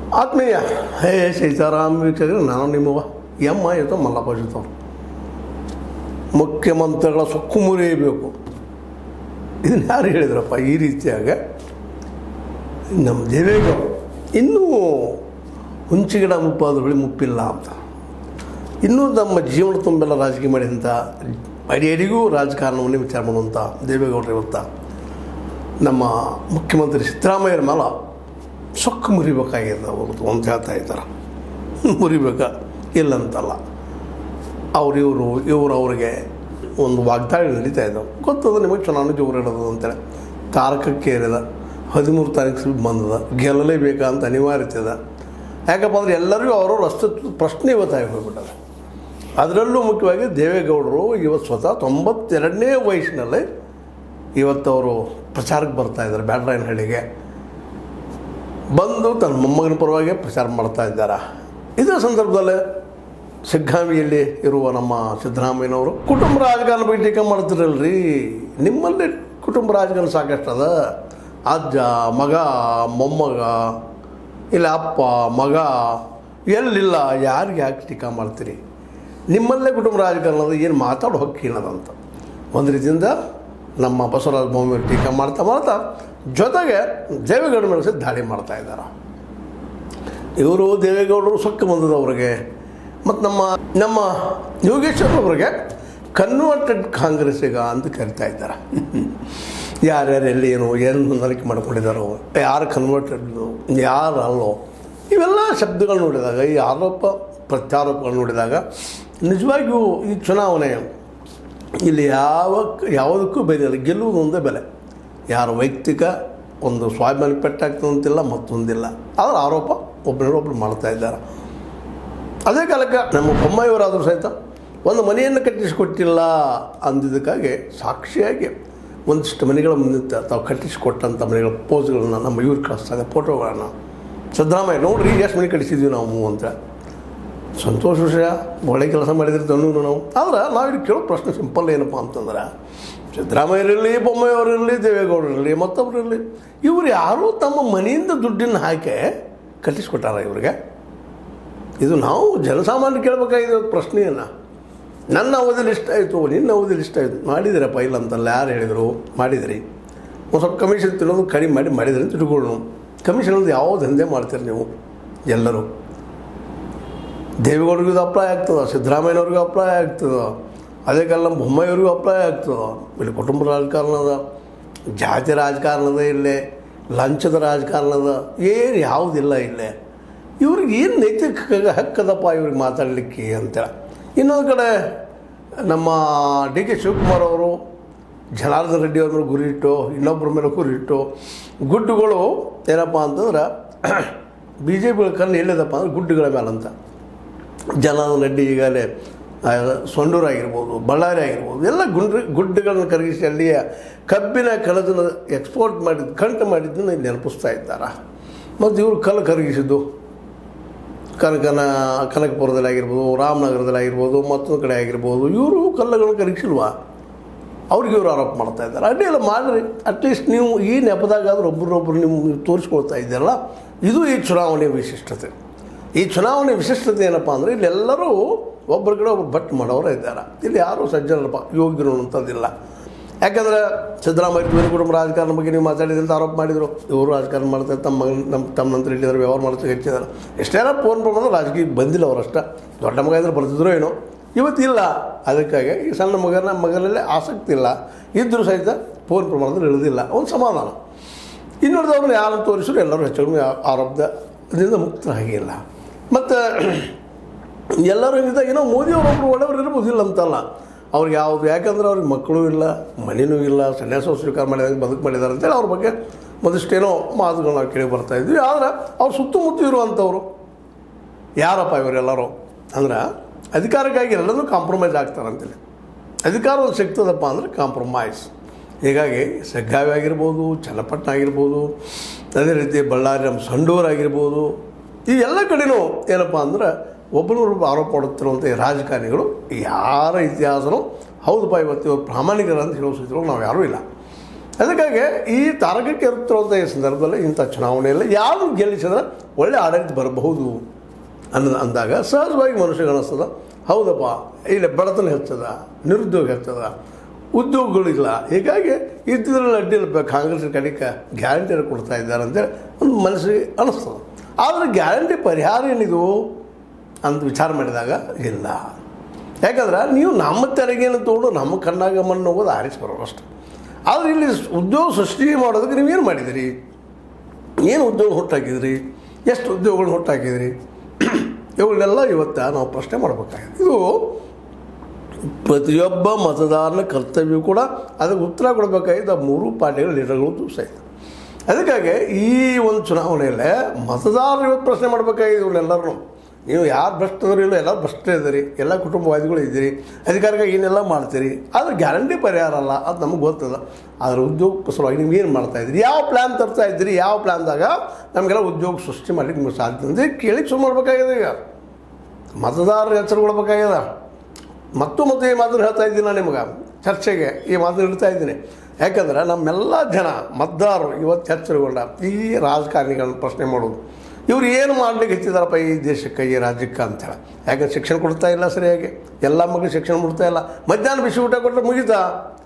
ಆತ್ಮೀಯ ಹೇ ಸೀತಾರಾಮ್ ವೀಕ್ಷಕರು ನಾನು ನಿಮ್ಮವ ಎಮ್ಮ ಇವತ್ತು ಮಲ್ಲಪ್ಪ ಜೊತವ್ರು ಮುಖ್ಯಮಂತ್ರಿಗಳ ಸೊಕ್ಕು ಮುರಿಯಬೇಕು ಇದನ್ನು ಯಾರು ಹೇಳಿದ್ರಪ್ಪ ಈ ರೀತಿಯಾಗ ನಮ್ಮ ದೇವೇಗೌಡ ಇನ್ನೂ ಹುಂಚಿಗಿಡ ಮುಪ್ಪಾದ ಬಳಿ ಮುಪ್ಪಿಲ್ಲ ಅಂತ ಇನ್ನೂ ನಮ್ಮ ಜೀವನ ತುಂಬೆಲ್ಲ ರಾಜಕೀಯ ಮಾಡಿದಂಥ ಅಡಿಯಡಿಗೂ ರಾಜಕಾರಣವನ್ನೇ ವಿಚಾರ ಮಾಡುವಂಥ ದೇವೇಗೌಡರು ಇವತ್ತ ನಮ್ಮ ಮುಖ್ಯಮಂತ್ರಿ ಸಿದ್ದರಾಮಯ್ಯರ ಮೇಲೆ ಸೊಕ್ಕು ಮುರಿಬೇಕಾಗಿದೆ ಅವ್ರದ್ದು ಅಂತ ಹೇಳ್ತಾ ಇದ್ದಾರೆ ಮುರಿಬೇಕ ಇಲ್ಲಂತಲ್ಲ ಅವ್ರು ಇವರು ಇವರು ಅವ್ರಿಗೆ ಒಂದು ವಾಗ್ದಾಳಿ ನಡೀತಾ ಇದ್ದಾವೆ ಗೊತ್ತದ ನಿಮಗೆ ಚುನಾವಣೆ ಜೋರು ಇಡೋದು ಅಂತೇಳಿ ತಾರಕಕ್ಕೆ ಏರಿದ ಹದಿಮೂರು ತಾರೀಕು ಬಂದದ ಗೆಲ್ಲಲೇಬೇಕಂತ ಅನಿವಾರ್ಯತೆ ಇದೆ ಯಾಕಪ್ಪ ಅಂದ್ರೆ ಎಲ್ಲರಿಗೂ ಅವರವ್ರ ಅಸ್ತಿತ್ವ ಪ್ರಶ್ನೆ ಇವತ್ತಾಗಿ ಹೋಗ್ಬಿಟ್ಟದ ಅದರಲ್ಲೂ ಮುಖ್ಯವಾಗಿ ದೇವೇಗೌಡರು ಇವತ್ತು ಸ್ವತಃ ತೊಂಬತ್ತೆರಡನೇ ವಯಸ್ಸಿನಲ್ಲಿ ಇವತ್ತು ಅವರು ಪ್ರಚಾರಕ್ಕೆ ಬರ್ತಾ ಇದ್ದಾರೆ ಬ್ಯಾಡ್ರಾಯನಹಳ್ಳಿಗೆ ಬಂದು ತನ್ನ ಮೊಮ್ಮಗನ ಪರವಾಗಿ ಪ್ರಚಾರ ಮಾಡ್ತಾ ಇದ್ದಾರೆ ಇದರ ಸಂದರ್ಭದಲ್ಲಿ ಸಿಗ್ಗಾಮಿಯಲ್ಲಿ ಇರುವ ನಮ್ಮ ಸಿದ್ದರಾಮಯ್ಯನವರು ಕುಟುಂಬ ರಾಜಕಾರಣ ಬಗ್ಗೆ ಟೀಕೆ ಮಾಡ್ತಿರಲ್ರಿ ನಿಮ್ಮಲ್ಲಿ ಕುಟುಂಬ ರಾಜಕಾರಣ ಸಾಕಷ್ಟು ಅದ ಅಜ್ಜ ಮಗ ಮೊಮ್ಮಗ ಇಲ್ಲ ಅಪ್ಪ ಮಗ ಎಲ್ಲಿಲ್ಲ ಯಾರಿಗೆ ಯಾಕೆ ಟೀಕಾ ಮಾಡ್ತೀರಿ ನಿಮ್ಮಲ್ಲೇ ಕುಟುಂಬ ರಾಜಕಾರಣದ ಏನು ಮಾತಾಡೋ ಹಕ್ಕಿನದಂತ ಒಂದು ರೀತಿಯಿಂದ ನಮ್ಮ ಬಸವರಾಜ ಬೊಮ್ಮೆಯವರು ಟೀಕಾ ಮಾಡ್ತಾ ಮಾಡ್ತಾ ಜೊತೆಗೆ ದೇವೇಗೌಡ ಮೇಲೆ ಸಹ ದಾಳಿ ಮಾಡ್ತಾ ಇದ್ದಾರೆ ಇವರು ದೇವೇಗೌಡರು ಸೊಕ್ಕ ಬಂದದ ಅವ್ರಿಗೆ ಮತ್ತು ನಮ್ಮ ನಮ್ಮ ಯೋಗೇಶ್ವರ್ ಅವರಿಗೆ ಕನ್ವರ್ಟೆಡ್ ಕಾಂಗ್ರೆಸ್ಸಿಗ ಅಂತ ಕರಿತಾ ಇದ್ದಾರೆ ಯಾರ್ಯಾರು ಎಲ್ಲಿ ಏನು ಏನು ಹೊಂದಾಣಿಕೆ ಮಾಡ್ಕೊಂಡಿದ್ದಾರೋ ಯಾರು ಕನ್ವರ್ಟೆಡ್ ಯಾರು ಅಲ್ಲೋ ಇವೆಲ್ಲ ಶಬ್ದಗಳು ನೋಡಿದಾಗ ಈ ಆರೋಪ ಪ್ರತ್ಯಾರೋಪಗಳು ನೋಡಿದಾಗ ನಿಜವಾಗಿಯೂ ಈ ಚುನಾವಣೆ ಇಲ್ಲಿ ಯಾವ ಯಾವುದಕ್ಕೂ ಬೆಲೆ ಇಲ್ಲ ಗೆಲ್ಲುವುದು ಒಂದೇ ಬೆಲೆ ಯಾರ ವೈಯಕ್ತಿಕ ಒಂದು ಸ್ವಾಭಿಮಾನ ಪೆಟ್ಟಾಗ್ತದಂತಿಲ್ಲ ಮತ್ತೊಂದಿಲ್ಲ ಅದರ ಆರೋಪ ಒಬ್ಬರೊಬ್ಬರು ಮಾಡ್ತಾ ಇದ್ದಾರೆ ಅದೇ ಕಾಲಕ್ಕೆ ನಮ್ಮ ಬೊಮ್ಮಾಯಿಯವರಾದರೂ ಸಹಿತ ಒಂದು ಮನೆಯನ್ನು ಕಟ್ಟಿಸಿಕೊಟ್ಟಿಲ್ಲ ಅಂದಿದ್ದಕ್ಕಾಗಿ ಸಾಕ್ಷಿಯಾಗಿ ಒಂದಿಷ್ಟು ಮನೆಗಳ ಮುಂದೆ ತ- ತಾವು ಕಟ್ಟಿಸಿಕೊಟ್ಟಂಥ ಮನೆಗಳ ಪೋಸ್ಗಳನ್ನು ನಮ್ಮ ಇವ್ರು ಕಳಿಸ್ತಾರೆ ಫೋಟೋಗಳನ್ನು ಸಿದ್ದರಾಮಯ್ಯ ನೋಡ್ರಿ ಎಷ್ಟು ಮನೆ ಕಟ್ಟಿಸಿದ್ವಿ ನಾವು ಅಂತ ಸಂತೋಷ ವಿಷಯ ಒಳ್ಳೆ ಕೆಲಸ ಮಾಡಿದ್ರೆ ತಂದು ನಾವು ಆದ್ರೆ ನಾವಿಲ್ಲಿ ಕೇಳೋ ಪ್ರಶ್ನೆ ಸಿಂಪಲ್ ಏನಪ್ಪ ಅಂತಂದ್ರೆ ಸಿದ್ದರಾಮಯ್ಯರಿರಲಿ ಬೊಮ್ಮಾಯಿಯವರಿರಲಿ ದೇವೇಗೌಡರಿರಲಿ ಮತ್ತೊಬ್ಬರಿರಲಿ ಇವರು ಯಾರೂ ತಮ್ಮ ಮನೆಯಿಂದ ದುಡ್ಡನ್ನು ಹಾಕಿ ಕಟ್ಟಿಸ್ಕೊಟ್ಟಾರ ಇವ್ರಿಗೆ ಇದು ನಾವು ಜನಸಾಮಾನ್ಯ ಕೇಳಬೇಕಾಗಿದೆ ಪ್ರಶ್ನೆಯನ್ನು ನನ್ನ ಅವಧಿಯಲ್ಲಿ ಇಷ್ಟ ಆಯಿತು ನಿನ್ನ ಅವಧಿಯಲ್ಲಿ ಇಷ್ಟ ಆಯಿತು ಮಾಡಿದಿರಪ್ಪ ಇಲ್ಲ ಅಂತಲ್ಲ ಯಾರು ಹೇಳಿದರು ಮಾಡಿದಿರಿ ಒಂದು ಸ್ವಲ್ಪ ಕಮಿಷನ್ ತಿನ್ನೋದು ಕಡಿಮೆ ಮಾಡಿ ಮಾಡಿದ್ರಿ ಅಂತ ತಿಳ್ಕೊಳ್ಳು ಕಮಿಷನ್ ಅಂದ್ರೆ ಯಾವ ದಂಧೆ ಮಾಡ್ತೀರಿ ನೀವು ಎಲ್ಲರೂ ದೇವೇಗೌಡರಿಗೂ ಇದು ಅಪ್ಲೈ ಆಗ್ತದೆ ಸಿದ್ದರಾಮಯ್ಯನವ್ರಿಗೂ ಅಪ್ಲೈ ಆಗ್ತದೆ ಅದೇ ಕಾಲ ನಮ್ಮ ಬೊಮ್ಮಾಯಿಯವ್ರಿಗೂ ಅಪ್ಲೈ ಆಗ್ತದೆ ಇಲ್ಲಿ ಕುಟುಂಬ ರಾಜಕಾರಣದ ಜಾತಿ ರಾಜಕಾರಣದ ಇಲ್ಲೇ ಲಂಚದ ರಾಜಕಾರಣದ ಏನು ಯಾವುದಿಲ್ಲ ಇಲ್ಲೇ ಇವ್ರಿಗೆ ಏನು ನೈತಿಕ ಹಕ್ಕದಪ್ಪ ಇವ್ರಿಗೆ ಮಾತಾಡಲಿಕ್ಕೆ ಅಂತೇಳಿ ಇನ್ನೊಂದು ಕಡೆ ನಮ್ಮ ಡಿ ಕೆ ಶಿವಕುಮಾರ್ ಅವರು ಜನಾರ್ದನ್ ರೆಡ್ಡಿ ಅವ್ರ ಮೇಲೆ ಗುರಿ ಇಟ್ಟು ಇನ್ನೊಬ್ಬರ ಮೇಲೆ ಗುರಿ ಇಟ್ಟು ಗುಡ್ಡುಗಳು ಏನಪ್ಪ ಅಂತಂದ್ರೆ ಬಿ ಜೆ ಪಿ ಕಣ್ಣು ಎಲ್ಲಿದಪ್ಪ ಅಂದ್ರೆ ಗುಡ್ಡುಗಳ ಮೇಲೆ ಅಂತ ಜನಾರ್ದನ್ ರೆಡ್ಡಿ ಈಗಾಗಲೇ ಆ, ಸೊಂಡೂರು ಆಗಿರ್ಬೋದು ಬಳ್ಳಾರಿ ಆಗಿರ್ಬೋದು ಎಲ್ಲ ಗುಂಡ್ರಿ ಗುಡ್ಡಗಳನ್ನು ಕರಗಿಸಿ ಅಲ್ಲಿಯ ಕಬ್ಬಿನ ಕಣದನ್ನು ಎಕ್ಸ್ಪೋರ್ಟ್ ಮಾಡಿದ್ದು ಕಂಟು ಮಾಡಿದ್ದನ್ನು ಇಲ್ಲಿ ನೆನಪಿಸ್ತಾ ಇದ್ದಾರೆ ಮತ್ತು ಇವರು ಕಲ್ಲು ಕರಗಿಸಿದ್ದು ಕನಕನ ಕನಕಪುರದಲ್ಲಿ ಆಗಿರ್ಬೋದು ರಾಮನಗರದಲ್ಲಿ ಆಗಿರ್ಬೋದು ಮತ್ತೊಂದು ಕಡೆ ಆಗಿರ್ಬೋದು ಇವರು ಕಲ್ಲುಗಳನ್ನು ಕರಗಿಸಿಲ್ವಾ ಅವ್ರಿಗೆ ಇವರು ಆರೋಪ ಮಾಡ್ತಾ ಇದ್ದಾರೆ ಅಡ್ಡಿ ಎಲ್ಲ ಮಾಡಿರಿ ಅಟ್ಲೀಸ್ಟ್ ನೀವು ಈ ನೆಪದಾಗಾದ್ರೂ ಒಬ್ಬರೊಬ್ಬರು ನೀವು ನೀವು ತೋರಿಸ್ಕೊಳ್ತಾ ಇದ್ದೀರಲ್ಲ ಇದು ಈ ಚುನಾವಣೆಯ ವಿಶಿಷ್ಟತೆ ಈ ಚುನಾವಣೆ ವಿಶಿಷ್ಟತೆ ಏನಪ್ಪ ಅಂದರೆ ಇಲ್ಲೆಲ್ಲರೂ ಒಬ್ಬರ ಕಡೆ ಒಬ್ಬರು ಬಟ್ ಮಾಡೋರೇ ಇದ್ದಾರೆ ಇಲ್ಲಿ ಯಾರೂ ಸಜ್ಜನರಪ್ಪ ಯೋಗ್ಯರು ಅಂತಂದಿಲ್ಲ ಯಾಕಂದರೆ ಸಿದ್ದರಾಮಯ್ಯ ಬೇರೆ ಕುಟುಂಬ ರಾಜಕಾರಣ ಬಗ್ಗೆ ನೀವು ಮಾತಾಡಿದ್ರೆ ಅಂತ ಆರೋಪ ಮಾಡಿದರು ಇವರು ರಾಜಕಾರಣ ಮಾಡ್ತಾರೆ ತಮ್ಮ ಮಗನ ನಮ್ಮ ತಮ್ಮ ನಂತರ ಇಟ್ಟಿದ್ದಾರೆ ವ್ಯವಹಾರ ಮಾಡ್ತಾ ಹೆಚ್ಚಿದ್ದಾರೆ ಎಷ್ಟೇನೋ ಫೋನ್ ಪ್ರಮಾಣ ರಾಜಕೀಯ ಬಂದಿಲ್ಲ ಅವರಷ್ಟ ದೊಡ್ಡ ಮಗ ಇದ್ರೆ ಬರ್ತಿದ್ರು ಏನೋ ಇವತ್ತಿಲ್ಲ ಅದಕ್ಕಾಗಿ ಈ ಸಣ್ಣ ಮಗನ ಮಗನಲ್ಲಿ ಆಸಕ್ತಿ ಇಲ್ಲ ಇದ್ದರೂ ಸಹಿತ ಫೋನ್ ಪ್ರಮಾಣದಲ್ಲಿ ಇಳಿದಿಲ್ಲ ಒಂದು ಸಮಾಧಾನ ಇನ್ನುಳಿದವ್ರನ್ನ ಯಾರನ್ನು ತೋರಿಸಿದ್ರು ಎಲ್ಲರೂ ಹೆಚ್ಚು ಕಡಿಮೆ ಆ- ಆರೋಪದಿಂದ ಮುಕ್ತರಾಗಿಲ್ಲ ಮತ್ತು ಎಲ್ಲರೂ ಏನಿದೆ ಏನೋ ಮೋದಿಯವರೊಬ್ಬರು ಒಳ್ಳೆಯವರು ಇರ್ಬೋದು ಇಲ್ಲ ಅಂತಲ್ಲ ಅವ್ರಿಗೆ ಯಾವುದು ಯಾಕಂದ್ರೆ ಅವ್ರಿಗೆ ಮಕ್ಕಳು ಇಲ್ಲ ಮನೆಯೂ ಇಲ್ಲ ಸನ್ಯಾಸ ಸ್ವೀಕಾರ ಮಾಡಿದಾಗ ಬದುಕು ಮಾಡಿದ್ದಾರೆ ಅಂತೇಳಿ ಅವ್ರ ಬಗ್ಗೆ ಒಂದಿಷ್ಟೇನೋ ಮಾತುಗಳು ನಾವು ಕೇಳಿ ಬರ್ತಾ ಇದ್ವಿ ಆದರೆ ಅವ್ರ ಸುತ್ತಮುತ್ತ ಇರುವಂಥವ್ರು ಯಾರಪ್ಪ ಇವರೆಲ್ಲರೂ ಅಂದ್ರೆ ಅಧಿಕಾರಕ್ಕಾಗಿ ಎಲ್ಲರೂ ಕಾಂಪ್ರಮೈಸ್ ಆಗ್ತಾರಂತೇಳಿ ಅಧಿಕಾರ ಒಂದು ಸಿಗ್ತದಪ್ಪ ಅಂದರೆ ಕಾಂಪ್ರಮೈಸ್ ಹೀಗಾಗಿ ಸಗ್ಗಾವಿ ಆಗಿರ್ಬೋದು ಚನ್ನಪಟ್ಟಣ ಆಗಿರ್ಬೋದು ಅದೇ ರೀತಿ ಬಳ್ಳಾರಿ ನಮ್ಮ ಸಂಡೂರು ಆಗಿರ್ಬೋದು ಈ ಎಲ್ಲ ಕಡೆನೂ ಏನಪ್ಪ ಅಂದ್ರೆ ಒಬ್ಬರೊಬ್ಬರು ಆರೋಪ ಮಾಡುತ್ತಿರುವಂಥ ಈ ರಾಜಕಾರಣಿಗಳು ಯಾರ ಇತಿಹಾಸನೂ ಹೌದಪ್ಪ ಇವತ್ತು ಇವ್ರು ಪ್ರಾಮಾಣಿಕರ ಅಂತ ಹೇಳೋ ಸ್ಥಿತಿಗಳು ನಾವು ಯಾರೂ ಇಲ್ಲ ಅದಕ್ಕಾಗಿ ಈ ತಾರಕಕ್ಕೆ ಇರುತ್ತಿರುವಂಥ ಈ ಸಂದರ್ಭದಲ್ಲಿ ಇಂಥ ಚುನಾವಣೆಯಲ್ಲಿ ಯಾರು ಗೆಲ್ಲಿಸಿದ್ರೆ ಒಳ್ಳೆ ಆಡಳಿತ ಬರಬಹುದು ಅನ್ನೋ ಅಂದಾಗ ಸಹಜವಾಗಿ ಮನುಷ್ಯಗೆ ಅನ್ನಿಸ್ತದ ಹೌದಪ್ಪ ಇಲ್ಲಿ ಬಡತನ ಹೆಚ್ಚದ ನಿರುದ್ಯೋಗ ಹೆಚ್ಚದ ಉದ್ಯೋಗಗಳಿಲ್ಲ ಹೀಗಾಗಿ ಇದ್ದಿದ್ರಲ್ಲಿ ಅಡ್ಡಿಲ್ಲ ಕಾಂಗ್ರೆಸ್ ಕಡೆಗೆ ಗ್ಯಾರಂಟಿ ಕೊಡ್ತಾ ಇದ್ದಾರೆ ಅಂತೇಳಿ ಒಂದು ಮನಸ್ಸಿಗೆ ಅನ್ನಿಸ್ತದೆ ಆದರೆ ಗ್ಯಾರಂಟಿ ಪರಿಹಾರ ಏನಿದು ಅಂತ ವಿಚಾರ ಮಾಡಿದಾಗ ಇಲ್ಲ ಯಾಕಂದ್ರೆ ನೀವು ನಮ್ಮ ತೆರಿಗೆಯನ್ನು ತೊಗೊಂಡು ನಮ್ಮ ಕಣ್ಣಾಗ ಮಣ್ಣು ಹೋಗೋದು ಆರಿಸಿ ಬರೋರು ಅಷ್ಟೆ ಆದರೆ ಇಲ್ಲಿ ಉದ್ಯೋಗ ಸೃಷ್ಟಿ ಮಾಡೋದಕ್ಕೆ ನೀವೇನು ಮಾಡಿದಿರಿ ಏನು ಉದ್ಯೋಗ ಹುಟ್ಟಾಕಿದ್ರಿ ಎಷ್ಟು ಉದ್ಯೋಗಗಳನ್ನ ಹುಟ್ಟಾಕಿದ್ರಿ ಇವುಗಳನ್ನೆಲ್ಲ ಇವತ್ತು ನಾವು ಪ್ರಶ್ನೆ ಮಾಡಬೇಕಾಗಿದೆ ಇದು ಪ್ರತಿಯೊಬ್ಬ ಮತದಾರನ ಕರ್ತವ್ಯ ಕೂಡ ಅದಕ್ಕೆ ಉತ್ತರ ಕೊಡಬೇಕಾಗಿದ್ದು ಆ ಮೂರು ಪಾರ್ಟಿಗಳ ಲೀಡರ್ಗಳು ಸಹಿತ ಅದಕ್ಕಾಗಿ ಈ ಒಂದು ಚುನಾವಣೆಯಲ್ಲೇ ಮತದಾರರು ಇವತ್ತು ಪ್ರಶ್ನೆ ಮಾಡಬೇಕಾಗಿದೆ ಇವನ್ನೆಲ್ಲರೂ ನೀವು ಯಾರು ಭ್ರಷ್ಟದ್ರು ಇಲ್ಲ ಎಲ್ಲರೂ ಭ್ರಷ್ಟೇ ಇದ್ದೀರಿ ಎಲ್ಲ ಕುಟುಂಬವಾದಿಗಳು ಇದ್ದೀರಿ ಅಧಿಕಾರಿಗಾಗಿ ಏನೆಲ್ಲ ಮಾಡ್ತೀರಿ ಆದರೆ ಗ್ಯಾರಂಟಿ ಪರಿಹಾರ ಅಲ್ಲ ಅದು ನಮಗೆ ಗೊತ್ತದ ಆದರೆ ಉದ್ಯೋಗ ಸಲುವಾಗಿ ನೀವು ಏನು ಮಾಡ್ತಾ ಇದ್ದೀರಿ ಯಾವ ಪ್ಲ್ಯಾನ್ ತರ್ತಾ ಇದ್ದೀರಿ ಯಾವ ಪ್ಲ್ಯಾನ್ದಾಗ ನಮಗೆಲ್ಲ ಉದ್ಯೋಗ ಸೃಷ್ಟಿ ಮಾಡ್ಲಿಕ್ಕೆ ನಿಮ್ಗೆ ಸಾಧ್ಯ ಅಂದರೆ ಕೇಳಿ ಸುಮ್ಮನೆ ಮಾಡಬೇಕಾಗಿದೆ ಈಗ ಮತದಾರರ ಎಚ್ಚರಗೊಳ್ಬೇಕಾಗ್ಯದ ಮತ್ತು ಮತ್ತು ಈ ಮಾತನ್ನು ಹೇಳ್ತಾ ಇದ್ದೀನಿ ನಾನು ನಿಮಗೆ ಚರ್ಚೆಗೆ ಈ ಮಾತನ್ನು ಇಡ್ತಾ ಇದ್ದೀನಿ ಯಾಕಂದ್ರೆ ನಮ್ಮೆಲ್ಲ ಜನ ಮತದಾರರು ಇವತ್ತು ಎಚ್ಚರಗೊಂಡ ಈ ರಾಜಕಾರಣಿಗಳನ್ನ ಪ್ರಶ್ನೆ ಮಾಡೋದು ಇವ್ರು ಏನು ಮಾಡ್ಲಿಕ್ಕೆ ಹೆಚ್ಚಿದಾರಪ್ಪ ಈ ದೇಶಕ್ಕೆ ಈ ರಾಜ್ಯಕ್ಕೆ ಅಂತೇಳಿ ಯಾಕಂದ್ರೆ ಶಿಕ್ಷಣ ಕೊಡ್ತಾ ಇಲ್ಲ ಸರಿಯಾಗಿ ಎಲ್ಲ ಮಕ್ಕಳು ಶಿಕ್ಷಣ ಕೊಡ್ತಾ ಇಲ್ಲ ಮಧ್ಯಾಹ್ನ ಬಿಸಿ ಊಟ ಕೊಟ್ಟರೆ ಮುಗಿತಾ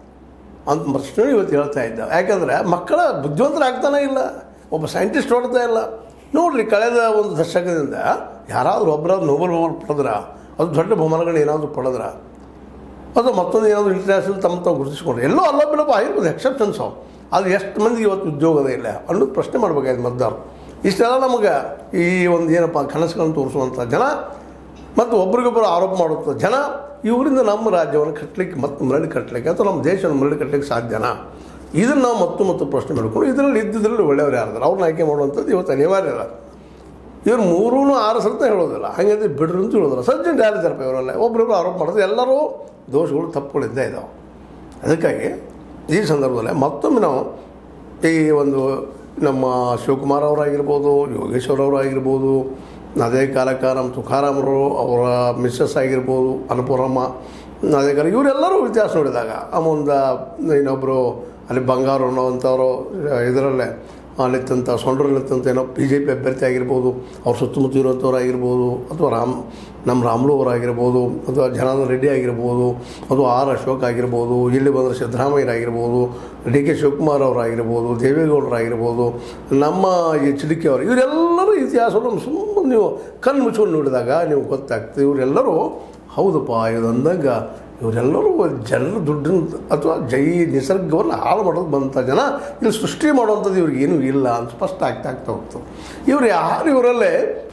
ಅಂತ ಪ್ರಶ್ನೆ ಇವತ್ತು ಹೇಳ್ತಾ ಇದ್ದ ಯಾಕಂದರೆ ಮಕ್ಕಳ ಬುದ್ಧಿವಂತರಾಗ್ತಾನೆ ಇಲ್ಲ ಒಬ್ಬ ಸೈಂಟಿಸ್ಟ್ ಹೊಡ್ತಾ ಇಲ್ಲ ನೋಡ್ರಿ ಕಳೆದ ಒಂದು ದಶಕದಿಂದ ಯಾರಾದರೂ ಒಬ್ಬರಾದ್ರು ನೋಬೆಲ್ ಬಹುಮಾನ ಪಡೆದ್ರ ಅದು ದೊಡ್ಡ ಬಹುಮಾನಗಳು ಏನಾದರೂ ಪಡೆದ್ರ ಅದು ಮತ್ತೊಂದು ಏನಾದರೂ ಇಂಟರ್ನ್ಯಾಷನಲ್ ತಮ್ಮ ತಾವು ಗುರುತಿಸ್ಕೊಂಡ್ರೆ ಎಲ್ಲೋ ಅಲ್ಲ ಬಿಡಪ್ಪ ಆಗಿರ್ಬೋದು ಎಕ್ಸೆಪ್ಷನ್ಸ್ ಅವು ಅದು ಎಷ್ಟು ಮಂದಿಗೆ ಇವತ್ತು ಉದ್ಯೋಗದ ಇಲ್ಲ ಅನ್ನೋದು ಪ್ರಶ್ನೆ ಮಾಡ್ಬೇಕಾಯ್ತು ಮತದಾರರು ಇಷ್ಟೆಲ್ಲ ನಮಗೆ ಈ ಒಂದು ಏನಪ್ಪ ಕನಸುಗಳನ್ನು ತೋರಿಸುವಂಥ ಜನ ಮತ್ತು ಒಬ್ರಿಗೊಬ್ಬರು ಆರೋಪ ಮಾಡುವಂಥ ಜನ ಇವರಿಂದ ನಮ್ಮ ರಾಜ್ಯವನ್ನು ಕಟ್ಟಲಿಕ್ಕೆ ಮತ್ತು ಮರಳಿ ಕಟ್ಟಲಿಕ್ಕೆ ಅಥವಾ ನಮ್ಮ ದೇಶವನ್ನು ಮರಳಿ ಕಟ್ಟಲಿಕ್ಕೆ ಸಾಧ್ಯನಾ ಇದನ್ನು ನಾವು ಮತ್ತು ಮತ್ತು ಪ್ರಶ್ನೆ ಮಾಡಿಕೊಂಡು ಇದರಲ್ಲಿ ಇದ್ದಿದ್ರಲ್ಲಿ ಒಳ್ಳೆಯವರು ಯಾರಿದ್ದಾರೆ ಅವ್ರನ್ನ ಆಯ್ಕೆ ಮಾಡುವಂಥದ್ದು ಇವತ್ತು ಅನಿವಾರ್ಯ ಅದ ಇವ್ರು ಮೂರೂ ಆರು ಸರ್ತ ಹೇಳೋದಿಲ್ಲ ಹಾಗೆ ಬಿಡ್ರಿ ಅಂತ ಹೇಳೋದಿಲ್ಲ ಸಜ್ಜನ್ ಯಾರಿದ್ದಾರಪ್ಪ ಇವರೆಲ್ಲ ಒಬ್ರಿಗೊಬ್ರು ಆರೋಪ ಮಾಡೋದು ಎಲ್ಲರೂ ದೋಷಗಳು ತಪ್ಪುಗಳು ಇದ್ದೇ ಇದ್ದಾವೆ ಅದಕ್ಕಾಗಿ ಈ ಸಂದರ್ಭದಲ್ಲಿ ಮತ್ತೊಮ್ಮೆ ನಾವು ಈ ಒಂದು ನಮ್ಮ ಶಿವಕುಮಾರ್ ಅವರಾಗಿರ್ಬೋದು ಯೋಗೇಶ್ವರ್ ಅವರಾಗಿರ್ಬೋದು ಅದೇ ಕಾಲಕ್ಕೆ ನಮ್ಮ ತುಕಾರಾಮರು ಅವರ ಮಿಸ್ಸಸ್ ಆಗಿರ್ಬೋದು ಅನುಪೂರಮ್ಮ ಅದೇ ಕಾಲ ಇವರೆಲ್ಲರೂ ವ್ಯತ್ಯಾಸ ನೋಡಿದಾಗ ಆ ಮುಂದೆ ಇನ್ನೊಬ್ಬರು ಅಲ್ಲಿ ಬಂಗಾರು ಅನ್ನೋವಂಥವ್ರು ಇದರಲ್ಲೇ ಅಲ್ಲಿತ್ತಂಥ ಸೊಂಡ್ರಲ್ಲಿತ್ತಂತ ಏನೋ ಬಿ ಜೆ ಪಿ ಅಭ್ಯರ್ಥಿ ಆಗಿರ್ಬೋದು ಅವ್ರ ಸುತ್ತಮುತ್ತ ಇರುವಂಥವ್ರು ಆಗಿರ್ಬೋದು ಅಥವಾ ರಾಮ್ ನಮ್ಮ ರಾಮ್ಲು ಅವರಾಗಿರ್ಬೋದು ಅಥವಾ ಜನಾರ್ದನ್ ರೆಡ್ಡಿ ಆಗಿರ್ಬೋದು ಅಥವಾ ಆರ್ ಅಶೋಕ್ ಆಗಿರ್ಬೋದು ಇಲ್ಲಿ ಬಂದರೆ ಸಿದ್ದರಾಮಯ್ಯರಾಗಿರ್ಬೋದು ಡಿ ಕೆ ಶಿವಕುಮಾರ್ ಅವರಾಗಿರ್ಬೋದು ದೇವೇಗೌಡರಾಗಿರ್ಬೋದು ನಮ್ಮ ಎಚ್ ಡಿ ಕೆ ಅವರು ಇವರೆಲ್ಲರೂ ಇತಿಹಾಸವನ್ನು ಸುಮ್ಮನೆ ನೀವು ಕಣ್ಣು ಮುಚ್ಕೊಂಡು ನೋಡಿದಾಗ ನೀವು ಗೊತ್ತಾಗ್ತದೆ ಇವರೆಲ್ಲರೂ ಹೌದಪ್ಪ ಇದು ಅಂದಾಗ ಇವರೆಲ್ಲರೂ ಜನರ ದುಡ್ಡನ್ನು ಅಥವಾ ಜೈ ನಿಸರ್ಗವನ್ನು ಹಾಳು ಮಾಡೋದು ಬಂಥ ಜನ ಇಲ್ಲಿ ಸೃಷ್ಟಿ ಮಾಡುವಂಥದ್ದು ಇವ್ರಿಗೆ ಏನೂ ಇಲ್ಲ ಅಂತ ಸ್ಪಷ್ಟ ಆಗ್ತಾ ಆಗ್ತಾ ಹೋಗ್ತದೆ ಇವ್ರು ಯಾರು ಇವರಲ್ಲೇ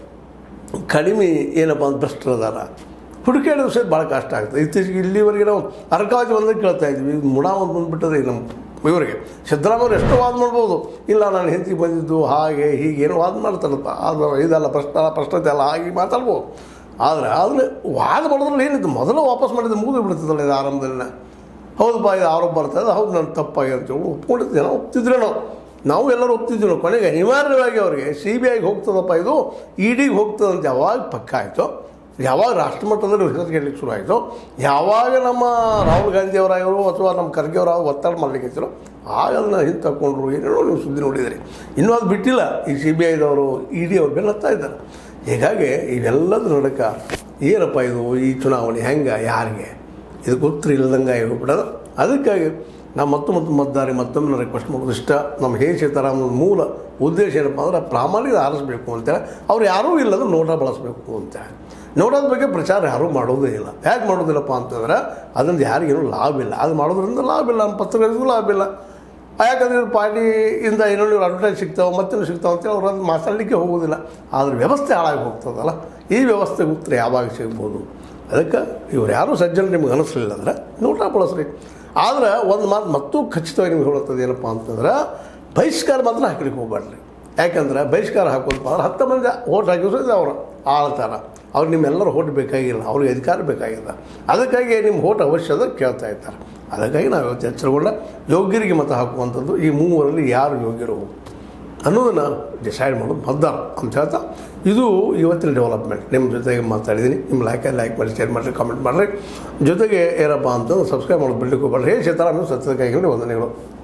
ಕಡಿಮೆ ಏನಪ್ಪ ಅಂತ ಭ್ರಷ್ಟರು ಅದಾರ ಹುಡುಕಾಡೋ ವಿಷಯ ಭಾಳ ಕಷ್ಟ ಆಗ್ತದೆ ಇತ್ತೀಚೆಗೆ ಇಲ್ಲಿವರೆಗೆ ನಾವು ಅರ್ಕಾವತಿ ಒಂದಕ್ಕೆ ಕೇಳ್ತಾ ಇದ್ವಿ ಮುಡ ಒಂದು ಬಂದುಬಿಟ್ಟದೆ ನಮ್ಮ ಇವರಿಗೆ ಸಿದ್ದರಾಮಯ್ಯವ್ರು ಎಷ್ಟೋ ವಾದ ಮಾಡ್ಬೋದು ಇಲ್ಲ ನಾನು ಹೆಂಡತಿ ಬಂದಿದ್ದು ಹಾಗೆ ಹೀಗೆ ಏನೋ ವಾದ ಮಾಡ್ತಾರಪ್ಪ ಅದು ಇದಲ್ಲ ಪ್ರಶ್ನ ಪ್ರಶ್ನತೆ ಅಲ್ಲ ಹಾಗೆ ಮಾತಾಡ್ಬೋದು ಆದರೆ ಆದರೆ ವಾದ ಮಾಡೋದ್ರಲ್ಲಿ ಏನಿತ್ತು ಮೊದಲು ವಾಪಸ್ ಮಾಡಿದ್ದು ಮುಗಿದು ಬಿಡ್ತದಲ್ಲ ಇದು ಆರಂಭದಲ್ಲಿ ಹೌದಪ್ಪ ಇದು ಆರೋಪ ಬರ್ತದೆ ಹೌದು ನಾನು ತಪ್ಪಾಗಿ ಅಂತೇಳಿ ಒಪ್ಕೊಂಡಿದ್ದೆ ನಾವು ಒಪ್ತಿದ್ರೇನೋ ನಾವು ಎಲ್ಲರೂ ಒಪ್ತಿದ್ವಿ ಕೊನೆಗೆ ಅನಿವಾರ್ಯವಾಗಿ ಅವರಿಗೆ ಸಿ ಬಿ ಐಗೆ ಹೋಗ್ತದಪ್ಪ ಇದು ಇ ಡಿಗೆ ಹೋಗ್ತದೆ ಅಂತ ಯಾವಾಗ ಪಕ್ಕ ಆಯಿತು ಯಾವಾಗ ರಾಷ್ಟ್ರಮಟ್ಟದಲ್ಲಿ ಹೆಸರು ಗೆಲ್ಲಕ್ಕೆ ಶುರು ಆಯಿತು ಯಾವಾಗ ನಮ್ಮ ರಾಹುಲ್ ಗಾಂಧಿ ಅವರಾಗಿರೋ ಅಥವಾ ನಮ್ಮ ಖರ್ಗೆ ಅವರ ಒತ್ತಡ ಮಾಡ್ಲಿಕ್ಕೆ ಇದ್ರು ಆಗ ಅದನ್ನು ಹಿಂದೆ ತಗೊಂಡ್ರು ಏನೇನೋ ನೀವು ಸುದ್ದಿ ನೋಡಿದಿರಿ ಇನ್ನೂ ಅದು ಬಿಟ್ಟಿಲ್ಲ ಈ ಸಿ ಬಿ ಐದವರು ಇ ಡಿ ಅವ್ರು ಬೆನ್ನತ್ತಾ ಇದ್ದಾರೆ ಹೀಗಾಗಿ ಇವೆಲ್ಲದ್ರ ನಡಕ ಏನಪ್ಪ ಇದು ಈ ಚುನಾವಣೆ ಹೆಂಗೆ ಯಾರಿಗೆ ಇದು ಗೊತ್ತಿರ ಇಲ್ಲದಂಗೆ ಹೋಗ್ಬಿಡೋದು ಅದಕ್ಕಾಗಿ ನಾವು ಮತ್ತು ಮತ್ತು ಮತದಾರಿ ಮತ್ತೊಮ್ಮೆ ರಿಕ್ವೆಸ್ಟ್ ಮಾಡೋದು ಇಷ್ಟ ನಮ್ಮ ಹೇ ಸೀತಾರಾಮನ ಮೂಲ ಉದ್ದೇಶ ಏನಪ್ಪ ಅಂದ್ರೆ ಪ್ರಾಮಾಣಿಕ ಆರಿಸ್ಬೇಕು ಅಂತೇಳಿ ಅವ್ರು ಯಾರೂ ಇಲ್ಲದ್ರೆ ನೋಟ ಬಳಸಬೇಕು ಅಂತೇಳಿ ನೋಡೋದ ಬಗ್ಗೆ ಪ್ರಚಾರ ಯಾರೂ ಮಾಡೋದೇ ಇಲ್ಲ ಯಾಕೆ ಮಾಡೋದಿಲ್ಲಪ್ಪ ಅಂತಂದ್ರೆ ಅದರಿಂದ ಯಾರಿಗೇನು ಲಾಭ ಇಲ್ಲ ಅದು ಮಾಡೋದ್ರಿಂದ ಲಾಭ ಇಲ್ಲ ನಮ್ಮ ಪತ್ರಗಳಿಗೂ ಲಾಭ ಇಲ್ಲ ಯಾಕಂದ್ರೆ ಇವ್ರ ಪಾರ್ಟಿಯಿಂದ ಏನೋ ನೀವು ಅಡ್ವರ್ಟೈಸ್ ಸಿಗ್ತಾವೆ ಮತ್ತೇನು ಸಿಗ್ತಾವೆ ಅಂತೇಳಿ ಅವ್ರು ಅದು ಮಾತಾಡಲಿಕ್ಕೆ ಹೋಗೋದಿಲ್ಲ ಆದ್ರೆ ವ್ಯವಸ್ಥೆ ಹಾಳಾಗಿ ಹೋಗ್ತದಲ್ಲ ಈ ವ್ಯವಸ್ಥೆಗೆ ಉತ್ತರ ಯಾವಾಗ ಸಿಗ್ಬೋದು ಅದಕ್ಕೆ ಇವ್ರು ಯಾರೂ ಸಜ್ಜನ ನಿಮ್ಗೆ ಅನಿಸ್ಲಿಲ್ಲ ಅಂದ್ರೆ ನೋಟ ಬಳಸ್ರಿ ಆದ್ರೆ ಒಂದು ಮಾತು ಮತ್ತೂ ಖಚಿತವಾಗಿ ನಿಮ್ಗೆ ಹೇಳುತ್ತದೆ ಏನಪ್ಪ ಅಂತಂದ್ರೆ ಬಹಿಷ್ಕಾರ ಮಾತ್ರ ಹಾಕ್ಲಿಕ್ಕೆ ಹೋಗ್ಬೇಡ್ರಿ ಯಾಕಂದ್ರೆ ಬಹಿಷ್ಕಾರ ಹಾಕೋದಪ್ಪ ಅಂದ್ರೆ ಹತ್ತು ಮಂದಿ ಓಟ್ ಹಾಕಿದ್ರೆ ಅವರು ಆಳ್ತಾರ ಅವ್ರು ನಿಮ್ಮೆಲ್ಲರೂ ಓಟ್ ಬೇಕಾಗಿಲ್ಲ ಅವ್ರಿಗೆ ಅಧಿಕಾರ ಬೇಕಾಗಿಲ್ಲ ಅದಕ್ಕಾಗಿ ನಿಮ್ಮ ಓಟ್ ಅವಶ್ಯದ ಕೇಳ್ತಾ ಇರ್ತಾರೆ ಅದಕ್ಕಾಗಿ ನಾವು ಇವತ್ತು ಎಚ್ಚರಗೊಂಡ ಯೋಗ್ಯರಿಗೆ ಮತ ಹಾಕುವಂಥದ್ದು ಈ ಮೂವರಲ್ಲಿ ಯಾರು ಯೋಗ್ಯರು ಅನ್ನೋದನ್ನು ಡಿಸೈಡ್ ಮಾಡೋದು ಮತದಾರ ಅಂತ ಹೇಳ್ತಾ ಇದು ಇವತ್ತಿನ ಡೆವಲಪ್ಮೆಂಟ್ ನಿಮ್ಮ ಜೊತೆಗೆ ಮಾತಾಡಿದ್ದೀನಿ ನಿಮ್ಮ ಲೈಕ್ ಲೈಕ್ ಮಾಡಿ ಶೇರ್ ಮಾಡಿರಿ ಕಾಮೆಂಟ್ ಮಾಡಿರಿ ಜೊತೆಗೆ ಏನಪ್ಪ ಅಂತಂದ್ರೆ ಸಬ್ಸ್ಕ್ರೈಬ್ ಮಾಡೋದು ಬಿಡ್ಲಿಕ್ಕೆ ಹೋಗ್ಬೇಡ್ರಿ ಹೇ ಸೀತಾರಾಮ ಸತ್ಯದ ಕೈಗೊಂಡು ವಂದನೆಗಳು